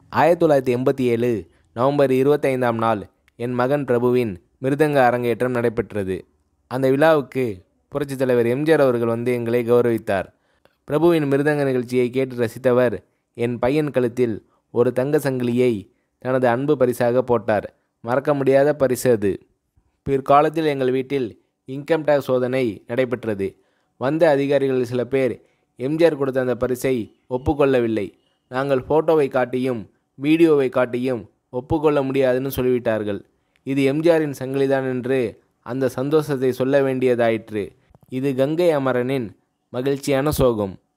ஆயிரத்தி தொள்ளாயிரத்தி எண்பத்தி ஏழு நவம்பர் இருபத்தைந்தாம் நாள் என் மகன் பிரபுவின் மிருதங்க அரங்கேற்றம் நடைபெற்றது அந்த விழாவுக்கு புரட்சித் தலைவர் எம்ஜிஆர் அவர்கள் வந்து எங்களை கௌரவித்தார் பிரபுவின் மிருதங்க நிகழ்ச்சியை கேட்டு ரசித்தவர் என் பையன் கழுத்தில் ஒரு தங்க சங்கிலியை தனது அன்பு பரிசாக போட்டார் மறக்க முடியாத பரிசு அது பிற்காலத்தில் எங்கள் வீட்டில் இன்கம் டேக்ஸ் சோதனை நடைபெற்றது வந்த அதிகாரிகள் சில பேர் எம்ஜிஆர் கொடுத்த அந்த பரிசை ஒப்புக்கொள்ளவில்லை நாங்கள் ஃபோட்டோவை காட்டியும் வீடியோவை காட்டியும் ஒப்புக்கொள்ள முடியாதுன்னு சொல்லிவிட்டார்கள் இது எம்ஜிஆரின் சங்கிலிதான் என்று அந்த சந்தோஷத்தை சொல்ல வேண்டியதாயிற்று இது கங்கை அமரனின் மகிழ்ச்சியான சோகம்